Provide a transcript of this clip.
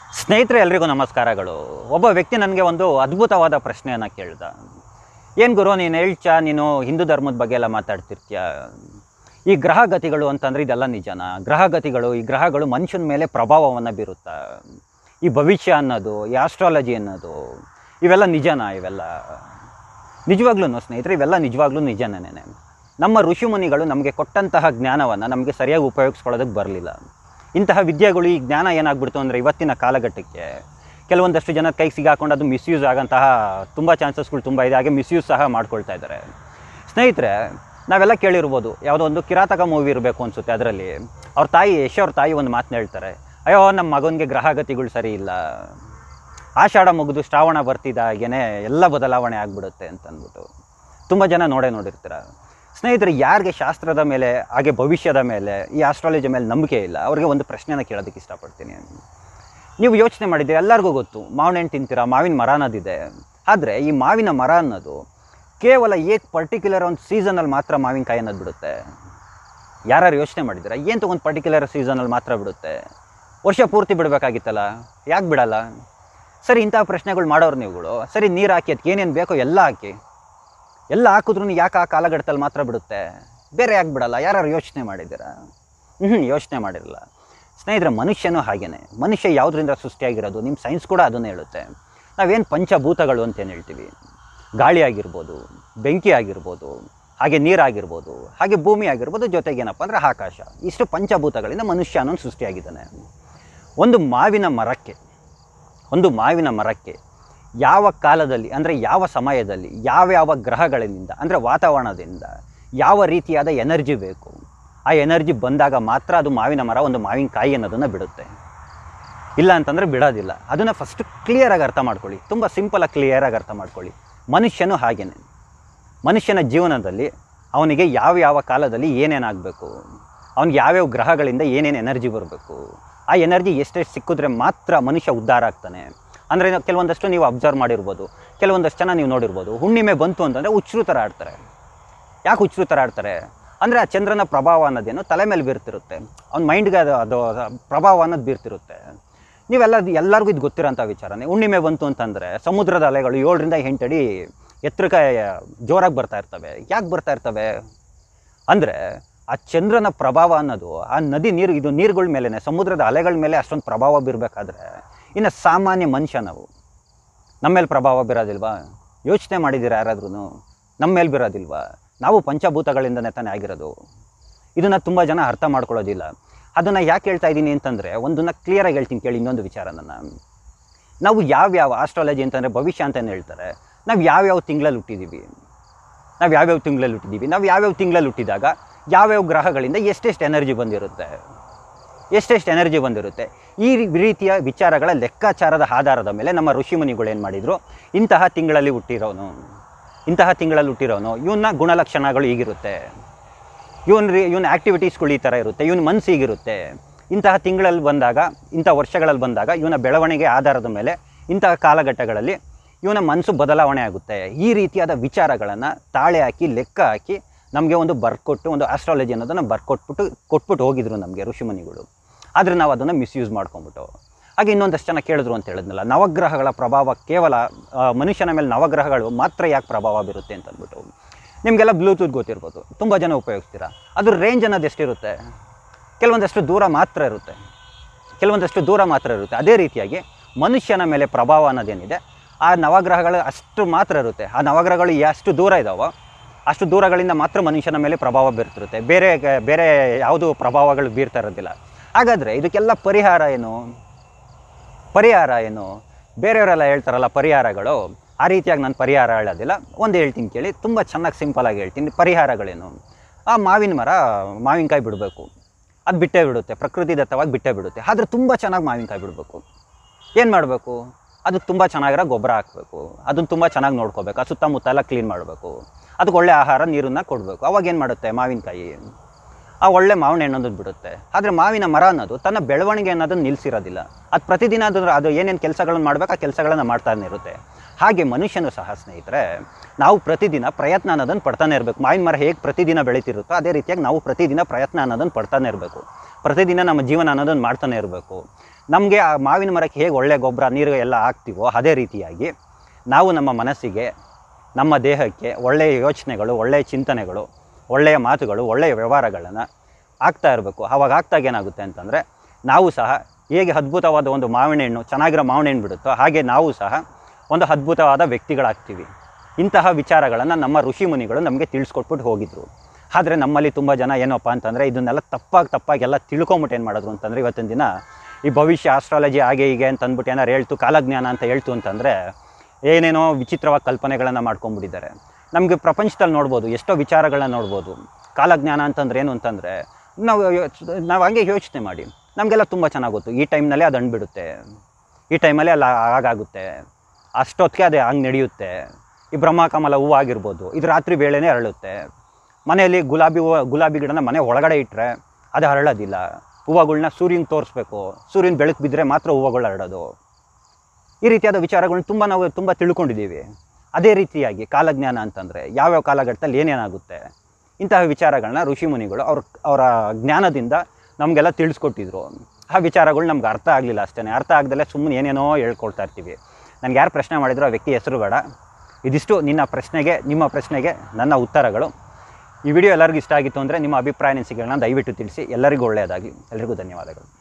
ಸ್ನೇಹಿತರೆ ಎಲ್ರಿಗೂ ನಮಸ್ಕಾರಗಳು ಒಬ್ಬ ವ್ಯಕ್ತಿ ನನಗೆ ಒಂದು ಅದ್ಭುತವಾದ ಪ್ರಶ್ನೆಯನ್ನು ಕೇಳ್ದ ಏನು ಗುರು ನೀನು ಹೇಳ್ಚ ನೀನು ಹಿಂದೂ ಧರ್ಮದ ಬಗ್ಗೆ ಎಲ್ಲ ಮಾತಾಡ್ತಿರ್ತೀಯ ಈ ಗ್ರಹಗತಿಗಳು ಅಂತಂದರೆ ಇದೆಲ್ಲ ನಿಜನಾ ಗ್ರಹಗತಿಗಳು ಈ ಗ್ರಹಗಳು ಮನುಷ್ಯನ ಮೇಲೆ ಪ್ರಭಾವವನ್ನು ಬೀರುತ್ತಾ ಈ ಭವಿಷ್ಯ ಅನ್ನೋದು ಈ ಆಸ್ಟ್ರಾಲಜಿ ಅನ್ನೋದು ಇವೆಲ್ಲ ನಿಜನಾ ಇವೆಲ್ಲ ನಿಜವಾಗ್ಲೂ ಸ್ನೇಹಿತರೆ ಇವೆಲ್ಲ ನಿಜವಾಗ್ಲೂ ನಿಜನೇ ನಮ್ಮ ಋಷಿಮುನಿಗಳು ನಮಗೆ ಕೊಟ್ಟಂತಹ ಜ್ಞಾನವನ್ನು ನಮಗೆ ಸರಿಯಾಗಿ ಉಪಯೋಗಿಸ್ಕೊಳ್ಳೋದಕ್ಕೆ ಬರಲಿಲ್ಲ ಇಂತಹ ವಿದ್ಯೆಗಳು ಈ ಜ್ಞಾನ ಏನಾಗ್ಬಿಡ್ತು ಅಂದರೆ ಇವತ್ತಿನ ಕಾಲಘಟ್ಟಕ್ಕೆ ಕೆಲವೊಂದಷ್ಟು ಜನ ಕೈಗೆ ಸಿಗಾಕೊಂಡು ಅದು ಮಿಸ್ಯೂಸ್ ಆಗೋಂತಹ ತುಂಬ ಚಾನ್ಸಸ್ಗಳು ತುಂಬ ಇದೆ ಹಾಗೆ ಮಿಸ್ಯೂಸ್ ಸಹ ಮಾಡ್ಕೊಳ್ತಾ ಇದ್ದಾರೆ ಸ್ನೇಹಿತರೆ ನಾವೆಲ್ಲ ಕೇಳಿರ್ಬೋದು ಯಾವುದೋ ಒಂದು ಕಿರಾತಕ ಮೂವಿ ಇರಬೇಕು ಅನಿಸುತ್ತೆ ಅದರಲ್ಲಿ ಅವ್ರ ತಾಯಿ ಯಶ್ ಅವ್ರ ತಾಯಿ ಒಂದು ಮಾತನ್ನ ಹೇಳ್ತಾರೆ ಅಯ್ಯೋ ನಮ್ಮ ಮಗನಿಗೆ ಗ್ರಹಗತಿಗಳು ಸರಿ ಇಲ್ಲ ಆಷಾಢ ಮುಗಿದು ಶ್ರಾವಣ ಬರ್ತಿದ್ದಾಗೇನೆ ಎಲ್ಲ ಬದಲಾವಣೆ ಆಗಿಬಿಡುತ್ತೆ ಅಂತ ಅಂದ್ಬಿಟ್ಟು ತುಂಬ ಜನ ನೋಡೇ ನೋಡಿರ್ತೀರ ಸ್ನೇಹಿತರೆ ಯಾರಿಗೆ ಶಾಸ್ತ್ರದ ಮೇಲೆ ಹಾಗೆ ಭವಿಷ್ಯದ ಮೇಲೆ ಈ ಆಸ್ಟ್ರಾಲಜಿ ಮೇಲೆ ನಂಬಿಕೆ ಇಲ್ಲ ಅವ್ರಿಗೆ ಒಂದು ಪ್ರಶ್ನೆನ ಕೇಳೋದಕ್ಕೆ ಇಷ್ಟಪಡ್ತೀನಿ ನೀವು ಯೋಚನೆ ಮಾಡಿದ್ದೀರಿ ಎಲ್ಲರಿಗೂ ಗೊತ್ತು ಮಾವಿನ ಹಣ್ಣು ತಿಂತೀರಾ ಮಾವಿನ ಮರ ಅನ್ನೋದಿದೆ ಆದರೆ ಈ ಮಾವಿನ ಮರ ಅನ್ನೋದು ಕೇವಲ ಏಕ್ ಪರ್ಟಿಕ್ಯುಲರ್ ಒಂದು ಸೀಸನಲ್ಲಿ ಮಾತ್ರ ಮಾವಿನಕಾಯಿ ಅನ್ನೋದು ಬಿಡುತ್ತೆ ಯಾರು ಯೋಚನೆ ಮಾಡಿದ್ದೀರಾ ಏನು ತಗೊಂಡು ಪರ್ಟಿಕ್ಯುಲರ್ ಸೀಸನಲ್ಲಿ ಮಾತ್ರ ಬಿಡುತ್ತೆ ವರ್ಷ ಪೂರ್ತಿ ಬಿಡಬೇಕಾಗಿತ್ತಲ್ಲ ಯಾಕೆ ಬಿಡಲ್ಲ ಸರಿ ಇಂಥ ಪ್ರಶ್ನೆಗಳು ಮಾಡೋರು ನೀವುಗಳು ಸರಿ ನೀರು ಹಾಕಿ ಅದಕ್ಕೆ ಏನೇನು ಬೇಕೋ ಎಲ್ಲ ಹಾಕಿ ಎಲ್ಲ ಹಾಕಿದ್ರು ಯಾಕೆ ಆ ಕಾಲಘಟ್ಟದಲ್ಲಿ ಮಾತ್ರ ಬಿಡುತ್ತೆ ಬೇರೆ ಯಾಕೆ ಬಿಡಲ್ಲ ಯಾರು ಯೋಚನೆ ಮಾಡಿದ್ದೀರಾ ಹ್ಞೂ ಯೋಚನೆ ಮಾಡಿರಲ್ಲ ಸ್ನೇಹಿತರೆ ಮನುಷ್ಯನೂ ಹಾಗೇನೆ ಮನುಷ್ಯ ಯಾವುದರಿಂದ ಸೃಷ್ಟಿಯಾಗಿರೋದು ನಿಮ್ಮ ಸೈನ್ಸ್ ಕೂಡ ಅದನ್ನೇ ಹೇಳುತ್ತೆ ನಾವೇನು ಪಂಚಭೂತಗಳು ಅಂತ ಏನು ಹೇಳ್ತೀವಿ ಗಾಳಿ ಆಗಿರ್ಬೋದು ಬೆಂಕಿ ಆಗಿರ್ಬೋದು ಹಾಗೆ ನೀರಾಗಿರ್ಬೋದು ಹಾಗೆ ಭೂಮಿ ಆಗಿರ್ಬೋದು ಜೊತೆಗೆ ಏನಪ್ಪ ಅಂದರೆ ಆಕಾಶ ಇಷ್ಟು ಪಂಚಭೂತಗಳಿಂದ ಮನುಷ್ಯ ಅನ್ನೋನು ಸೃಷ್ಟಿಯಾಗಿದ್ದಾನೆ ಒಂದು ಮಾವಿನ ಮರಕ್ಕೆ ಒಂದು ಮಾವಿನ ಮರಕ್ಕೆ ಯಾವ ಕಾಲದಲ್ಲಿ ಅಂದರೆ ಯಾವ ಸಮಯದಲ್ಲಿ ಯಾವ್ಯಾವ ಗ್ರಹಗಳಿಂದ ಅಂದರೆ ವಾತಾವರಣದಿಂದ ಯಾವ ರೀತಿಯಾದ ಎನರ್ಜಿ ಬೇಕು ಆ ಎನರ್ಜಿ ಬಂದಾಗ ಮಾತ್ರ ಅದು ಮಾವಿನ ಮರ ಒಂದು ಮಾವಿನಕಾಯಿ ಅನ್ನೋದನ್ನು ಬಿಡುತ್ತೆ ಇಲ್ಲ ಅಂತಂದರೆ ಬಿಡೋದಿಲ್ಲ ಅದನ್ನು ಫಸ್ಟ್ ಕ್ಲಿಯರಾಗಿ ಅರ್ಥ ಮಾಡ್ಕೊಳ್ಳಿ ತುಂಬ ಸಿಂಪಲಾಗಿ ಕ್ಲಿಯರಾಗಿ ಅರ್ಥ ಮಾಡ್ಕೊಳ್ಳಿ ಮನುಷ್ಯನೂ ಹಾಗೇನೆ ಮನುಷ್ಯನ ಜೀವನದಲ್ಲಿ ಅವನಿಗೆ ಯಾವ ಯಾವ ಕಾಲದಲ್ಲಿ ಏನೇನಾಗಬೇಕು ಅವ್ನಿಗೆ ಯಾವ್ಯಾವ ಗ್ರಹಗಳಿಂದ ಏನೇನು ಎನರ್ಜಿ ಬರಬೇಕು ಆ ಎನರ್ಜಿ ಎಷ್ಟೆಷ್ಟು ಸಿಕ್ಕಿದ್ರೆ ಮಾತ್ರ ಮನುಷ್ಯ ಉದ್ಧಾರ ಆಗ್ತಾನೆ ಅಂದರೆ ಕೆಲವೊಂದಷ್ಟು ನೀವು ಅಬ್ಸರ್ವ್ ಮಾಡಿರ್ಬೋದು ಕೆಲವೊಂದಷ್ಟು ಜನ ನೀವು ನೋಡಿರ್ಬೋದು ಹುಣ್ಣಿಮೆ ಬಂತು ಅಂತಂದರೆ ಹುಚ್ಚರು ಥರ ಆಡ್ತಾರೆ ಯಾಕೆ ಹುಚ್ಚರು ಥರ ಆಡ್ತಾರೆ ಅಂದರೆ ಆ ಚಂದ್ರನ ಪ್ರಭಾವ ಅನ್ನೋದೇನು ತಲೆ ಮೇಲೆ ಬೀರ್ತಿರುತ್ತೆ ಅವ್ನ ಮೈಂಡ್ಗೆ ಅದು ಅದು ಪ್ರಭಾವ ಅನ್ನೋದು ಬೀರ್ತಿರುತ್ತೆ ನೀವೆಲ್ಲ ಎಲ್ಲರಿಗೂ ಇದು ಗೊತ್ತಿರೋಂಥ ವಿಚಾರನೇ ಹುಣ್ಣಿಮೆ ಬಂತು ಅಂತಂದರೆ ಸಮುದ್ರದ ಅಲೆಗಳು ಏಳರಿಂದ ಎಂಟು ಅಡಿ ಎತ್ತರಕ್ಕೆ ಜೋರಾಗಿ ಬರ್ತಾ ಇರ್ತವೆ ಯಾಕೆ ಬರ್ತಾ ಇರ್ತವೆ ಅಂದರೆ ಆ ಚಂದ್ರನ ಪ್ರಭಾವ ಅನ್ನೋದು ಆ ನದಿ ನೀರು ಇದು ನೀರುಗಳ ಮೇಲೇ ಸಮುದ್ರದ ಅಲೆಗಳ ಮೇಲೆ ಅಷ್ಟೊಂದು ಪ್ರಭಾವ ಬೀರಬೇಕಾದ್ರೆ ಇನ್ನು ಸಾಮಾನ್ಯ ಮನುಷ್ಯ ನಾವು ನಮ್ಮ ಮೇಲೆ ಪ್ರಭಾವ ಬೀರೋದಿಲ್ವಾ ಯೋಚನೆ ಮಾಡಿದ್ದೀರಾ ಯಾರಾದ್ರೂ ನಮ್ಮ ಮೇಲೆ ಬೀರೋದಿಲ್ವಾ ನಾವು ಪಂಚಭೂತಗಳಿಂದನೇ ತಾನೇ ಆಗಿರೋದು ಇದನ್ನು ತುಂಬ ಜನ ಅರ್ಥ ಮಾಡ್ಕೊಳ್ಳೋದಿಲ್ಲ ಅದನ್ನು ಯಾಕೆ ಹೇಳ್ತಾ ಇದ್ದೀನಿ ಅಂತಂದರೆ ಒಂದನ್ನು ಕ್ಲಿಯರಾಗಿ ಹೇಳ್ತೀನಿ ಕೇಳಿ ಇನ್ನೊಂದು ವಿಚಾರ ನನ್ನ ನಾವು ಯಾವ್ಯಾವ ಆಸ್ಟ್ರಾಲಜಿ ಅಂತಂದರೆ ಭವಿಷ್ಯ ಅಂತಲೇ ಹೇಳ್ತಾರೆ ನಾವು ಯಾವ್ಯಾವ ತಿಂಗಳಲ್ಲಿ ಹುಟ್ಟಿದ್ದೀವಿ ನಾವು ಯಾವ್ಯಾವ ತಿಂಗಳಲ್ಲಿ ಹುಟ್ಟಿದ್ದೀವಿ ನಾವು ಯಾವ್ಯಾವ ತಿಂಗಳಲ್ಲಿ ಹುಟ್ಟಿದಾಗ ಯಾವ್ಯಾವ ಗ್ರಹಗಳಿಂದ ಎಷ್ಟೆಷ್ಟು ಎನರ್ಜಿ ಬಂದಿರುತ್ತೆ ಎಷ್ಟೆಷ್ಟು ಎನರ್ಜಿ ಬಂದಿರುತ್ತೆ ಈ ರೀತಿಯ ವಿಚಾರಗಳ ಲೆಕ್ಕಾಚಾರದ ಆಧಾರದ ಮೇಲೆ ನಮ್ಮ ಋಷಿಮುನಿಗಳು ಏನು ಮಾಡಿದರು ಇಂತಹ ತಿಂಗಳಲ್ಲಿ ಹುಟ್ಟಿರೋನು ಇಂತಹ ತಿಂಗಳಲ್ಲಿ ಹುಟ್ಟಿರೋನು ಇವನ್ನ ಗುಣಲಕ್ಷಣಗಳು ಹೀಗಿರುತ್ತೆ ಇವನ್ ರೀ ಇವನ ಆ್ಯಕ್ಟಿವಿಟೀಸ್ಗಳು ಈ ಥರ ಇರುತ್ತೆ ಇವನ ಮನಸ್ಸು ಹೀಗಿರುತ್ತೆ ಇಂತಹ ತಿಂಗಳಲ್ಲಿ ಬಂದಾಗ ಇಂಥ ವರ್ಷಗಳಲ್ಲಿ ಬಂದಾಗ ಇವನ ಬೆಳವಣಿಗೆ ಆಧಾರದ ಮೇಲೆ ಇಂತಹ ಕಾಲಘಟ್ಟಗಳಲ್ಲಿ ಇವನ ಮನಸ್ಸು ಬದಲಾವಣೆ ಆಗುತ್ತೆ ಈ ರೀತಿಯಾದ ವಿಚಾರಗಳನ್ನು ತಾಳೆ ಹಾಕಿ ಲೆಕ್ಕ ಹಾಕಿ ನಮಗೆ ಒಂದು ಬರ್ಕೊಟ್ಟು ಒಂದು ಆಸ್ಟ್ರಾಲಜಿ ಅನ್ನೋದನ್ನು ಬರ್ಕೊಟ್ಬಿಟ್ಟು ಕೊಟ್ಬಿಟ್ಟು ಹೋಗಿದ್ರು ನಮಗೆ ಋಷಿಮುನಿಗಳು ಆದರೆ ನಾವು ಅದನ್ನು ಮಿಸ್ಯೂಸ್ ಮಾಡ್ಕೊಂಬಿಟ್ಟು ಹಾಗೆ ಇನ್ನೊಂದಷ್ಟು ಜನ ಕೇಳಿದ್ರು ಅಂತ ಹೇಳಿದ್ನಲ್ಲ ನವಗ್ರಹಗಳ ಪ್ರಭಾವ ಕೇವಲ ಆ, ಮನುಷ್ಯನ ಮೇಲೆ ನವಗ್ರಹಗಳು ಮಾತ್ರ ಯಾಕೆ ಪ್ರಭಾವ ಬೀರುತ್ತೆ ಅಂತ ಅಂದ್ಬಿಟ್ಟು ನಿಮಗೆಲ್ಲ ಬ್ಲೂಟೂತ್ ಗೊತ್ತಿರ್ಬೋದು ತುಂಬ ಜನ ಉಪಯೋಗಿಸ್ತೀರಾ ಅದ್ರ ರೇಂಜ್ ಅನ್ನೋದು ಎಷ್ಟಿರುತ್ತೆ ಕೆಲವೊಂದಷ್ಟು ದೂರ ಮಾತ್ರ ಇರುತ್ತೆ ಕೆಲವೊಂದಷ್ಟು ದೂರ ಮಾತ್ರ ಇರುತ್ತೆ ಅದೇ ರೀತಿಯಾಗಿ ಮನುಷ್ಯನ ಮೇಲೆ ಪ್ರಭಾವ ಅನ್ನೋದೇನಿದೆ ಆ ನವಗ್ರಹಗಳು ಅಷ್ಟು ಮಾತ್ರ ಇರುತ್ತೆ ಆ ನವಗ್ರಹಗಳು ಎಷ್ಟು ದೂರ ಇದ್ದಾವೋ ಅಷ್ಟು ದೂರಗಳಿಂದ ಮಾತ್ರ ಮನುಷ್ಯನ ಮೇಲೆ ಪ್ರಭಾವ ಬೀರ್ತಿರುತ್ತೆ ಬೇರೆ ಬೇರೆ ಯಾವುದು ಪ್ರಭಾವಗಳು ಬೀರ್ತಾ ಇರೋದಿಲ್ಲ ಹಾಗಾದರೆ ಇದಕ್ಕೆಲ್ಲ ಪರಿಹಾರ ಏನು ಪರಿಹಾರ ಏನು ಬೇರೆಯವರೆಲ್ಲ ಹೇಳ್ತಾರಲ್ಲ ಪರಿಹಾರಗಳು ಆ ರೀತಿಯಾಗಿ ನಾನು ಪರಿಹಾರ ಹೇಳೋದಿಲ್ಲ ಒಂದು ಹೇಳ್ತೀನಿ ಕೇಳಿ ತುಂಬ ಚೆನ್ನಾಗಿ ಸಿಂಪಲಾಗಿ ಹೇಳ್ತೀನಿ ಪರಿಹಾರಗಳೇನು ಆ ಮಾವಿನ ಮರ ಮಾವಿನಕಾಯಿ ಬಿಡಬೇಕು ಅದು ಬಿಟ್ಟೇ ಬಿಡುತ್ತೆ ಪ್ರಕೃತಿ ದತ್ತವಾಗಿ ಬಿಟ್ಟೇ ಬಿಡುತ್ತೆ ಆದರೆ ತುಂಬ ಚೆನ್ನಾಗಿ ಮಾವಿನಕಾಯಿ ಬಿಡಬೇಕು ಏನು ಮಾಡಬೇಕು ಅದಕ್ಕೆ ತುಂಬ ಚೆನ್ನಾಗಿರೋ ಗೊಬ್ಬರ ಹಾಕಬೇಕು ಅದನ್ನು ತುಂಬ ಚೆನ್ನಾಗಿ ನೋಡ್ಕೋಬೇಕು ಆ ಸುತ್ತಮುತ್ತ ಎಲ್ಲ ಕ್ಲೀನ್ ಮಾಡಬೇಕು ಅದಕ್ಕೆ ಒಳ್ಳೆ ಆಹಾರ ನೀರನ್ನು ಕೊಡಬೇಕು ಅವಾಗ ಏನು ಮಾಡುತ್ತೆ ಮಾವಿನಕಾಯಿ ಆ ಒಳ್ಳೆ ಮಾವಿನ ಹಣ್ಣು ಅನ್ನೋದು ಬಿಡುತ್ತೆ ಆದರೆ ಮಾವಿನ ಮರ ಅನ್ನೋದು ತನ್ನ ಬೆಳವಣಿಗೆ ಅನ್ನೋದನ್ನು ನಿಲ್ಲಿಸಿರೋದಿಲ್ಲ ಅದು ಪ್ರತಿದಿನ ಅದು ಅದು ಏನೇನು ಕೆಲಸಗಳನ್ನು ಮಾಡಬೇಕು ಆ ಕೆಲಸಗಳನ್ನು ಮಾಡ್ತಾನೆ ಇರುತ್ತೆ ಹಾಗೆ ಮನುಷ್ಯನು ಸಹ ಸ್ನೇಹಿತರೆ ನಾವು ಪ್ರತಿದಿನ ಪ್ರಯತ್ನ ಅನ್ನೋದನ್ನು ಪಡ್ತಾನೆ ಇರಬೇಕು ಮಾವಿನ ಮರ ಹೇಗೆ ಪ್ರತಿದಿನ ಬೆಳೀತಿರುತ್ತೋ ಅದೇ ರೀತಿಯಾಗಿ ನಾವು ಪ್ರತಿದಿನ ಪ್ರಯತ್ನ ಅನ್ನೋದನ್ನು ಪಡ್ತಾನೆ ಇರಬೇಕು ಪ್ರತಿದಿನ ನಮ್ಮ ಜೀವನ ಅನ್ನೋದನ್ನು ಮಾಡ್ತಾನೆ ಇರಬೇಕು ನಮಗೆ ಆ ಮಾವಿನ ಮರಕ್ಕೆ ಹೇಗೆ ಒಳ್ಳೆ ಗೊಬ್ಬರ ನೀರು ಎಲ್ಲ ಹಾಕ್ತೀವೋ ಅದೇ ರೀತಿಯಾಗಿ ನಾವು ನಮ್ಮ ಮನಸ್ಸಿಗೆ ನಮ್ಮ ದೇಹಕ್ಕೆ ಒಳ್ಳೆಯ ಯೋಚನೆಗಳು ಒಳ್ಳೆಯ ಚಿಂತನೆಗಳು ಒಳ್ಳೆಯ ಮಾತುಗಳು ಒಳ್ಳೆಯ ವ್ಯವಹಾರಗಳನ್ನು ಆಗ್ತಾ ಇರಬೇಕು ಆವಾಗ ಆಗ್ತಾಗ ಏನಾಗುತ್ತೆ ಅಂತಂದರೆ ನಾವು ಸಹ ಹೇಗೆ ಅದ್ಭುತವಾದ ಒಂದು ಮಾವಿನ ಹಣ್ಣು ಚೆನ್ನಾಗಿರೋ ಮಾವಿನ ಹಣ್ಣು ಬಿಡುತ್ತೋ ಹಾಗೆ ನಾವು ಸಹ ಒಂದು ಅದ್ಭುತವಾದ ವ್ಯಕ್ತಿಗಳಾಗ್ತೀವಿ ಇಂತಹ ವಿಚಾರಗಳನ್ನು ನಮ್ಮ ಋಷಿ ಮುನಿಗಳು ನಮಗೆ ತಿಳಿಸ್ಕೊಟ್ಬಿಟ್ಟು ಹೋಗಿದ್ರು ಆದರೆ ನಮ್ಮಲ್ಲಿ ತುಂಬ ಜನ ಏನಪ್ಪ ಅಂತಂದರೆ ಇದನ್ನೆಲ್ಲ ತಪ್ಪಾಗಿ ತಪ್ಪಾಗಿ ಎಲ್ಲ ತಿಳ್ಕೊಂಬಿಟ್ಟು ಏನು ಮಾಡಿದ್ರು ಅಂತಂದರೆ ಇವತ್ತಿನ ದಿನ ಈ ಭವಿಷ್ಯ ಆಸ್ಟ್ರಾಲಜಿ ಹಾಗೆ ಹೀಗೆ ಅಂತ ಅಂದ್ಬಿಟ್ಟು ಏನಾರು ಹೇಳ್ತು ಕಾಲಜ್ಞಾನ ಅಂತ ಹೇಳ್ತು ಅಂತಂದರೆ ಏನೇನೋ ವಿಚಿತ್ರವಾಗಿ ಕಲ್ಪನೆಗಳನ್ನು ಮಾಡ್ಕೊಂಡ್ಬಿಟ್ಟಿದ್ದಾರೆ ನಮಗೆ ಪ್ರಪಂಚದಲ್ಲಿ ನೋಡ್ಬೋದು ಎಷ್ಟೋ ವಿಚಾರಗಳನ್ನ ನೋಡ್ಬೋದು ಕಾಲಜ್ಞಾನ ಅಂತಂದ್ರೆ ಏನು ಅಂತಂದರೆ ನಾವು ಯೋಚ್- ನಾವು ಹಂಗೆ ಯೋಚನೆ ಮಾಡಿ ನಮಗೆಲ್ಲ ತುಂಬ ಚೆನ್ನಾಗಿ ಗೊತ್ತು ಈ ಟೈಮ್ನಲ್ಲಿ ಅದು ಹಣ್ಣು ಬಿಡುತ್ತೆ ಈ ಟೈಮಲ್ಲಿ ಅಲ್ಲ ಹಾಗಾಗುತ್ತೆ ಅಷ್ಟೊತ್ತಿಗೆ ಅದು ಹಂಗೆ ನಡೆಯುತ್ತೆ ಈ ಬ್ರಹ್ಮಕಮಲ ಹೂವು ಆಗಿರ್ಬೋದು ಇದು ರಾತ್ರಿ ವೇಳೆನೇ ಅರಳುತ್ತೆ ಮನೆಯಲ್ಲಿ ಗುಲಾಬಿ ಹೂವು ಗುಲಾಬಿ ಗಿಡನ ಮನೆ ಒಳಗಡೆ ಇಟ್ಟರೆ ಅದು ಹರಳೋದಿಲ್ಲ ಹೂವುಗಳ್ನ ಸೂರ್ಯನ ತೋರಿಸ್ಬೇಕು ಸೂರ್ಯನ ಬೆಳಕು ಬಿದ್ದರೆ ಮಾತ್ರ ಹೂವುಗಳು ಹರಡೋದು ಈ ರೀತಿಯಾದ ವಿಚಾರಗಳನ್ನ ತುಂಬ ನಾವು ತುಂಬ ತಿಳ್ಕೊಂಡಿದ್ದೀವಿ ಅದೇ ರೀತಿಯಾಗಿ ಕಾಲಜ್ಞಾನ ಅಂತಂದರೆ ಯಾವ್ಯಾವ ಕಾಲಘಟ್ಟದಲ್ಲಿ ಏನೇನಾಗುತ್ತೆ ಇಂತಹ ವಿಚಾರಗಳನ್ನ ಋಷಿಮುನಿಗಳು ಅವ್ರ ಅವರ ಜ್ಞಾನದಿಂದ ನಮಗೆಲ್ಲ ತಿಳಿಸ್ಕೊಟ್ಟಿದ್ರು ಆ ವಿಚಾರಗಳು ನಮ್ಗೆ ಅರ್ಥ ಆಗಲಿಲ್ಲ ಅಷ್ಟೇ ಅರ್ಥ ಆಗದಲ್ಲೇ ಸುಮ್ಮನೆ ಏನೇನೋ ಹೇಳ್ಕೊಳ್ತಾ ಇರ್ತೀವಿ ನನಗೆ ಯಾರು ಪ್ರಶ್ನೆ ಮಾಡಿದ್ರು ಆ ವ್ಯಕ್ತಿ ಹೆಸರು ಬೇಡ ಇದಿಷ್ಟು ನಿನ್ನ ಪ್ರಶ್ನೆಗೆ ನಿಮ್ಮ ಪ್ರಶ್ನೆಗೆ ನನ್ನ ಉತ್ತರಗಳು ಈ ವಿಡಿಯೋ ಎಲ್ಲರಿಗೂ ಇಷ್ಟ ಆಗಿತ್ತು ಅಂದರೆ ನಿಮ್ಮ ಅಭಿಪ್ರಾಯ ಅನಿಸಿಕೆಗಳನ್ನ ದಯವಿಟ್ಟು ತಿಳಿಸಿ ಎಲ್ಲರಿಗೂ ಒಳ್ಳೆಯದಾಗಿ ಎಲ್ಲರಿಗೂ ಧನ್ಯವಾದಗಳು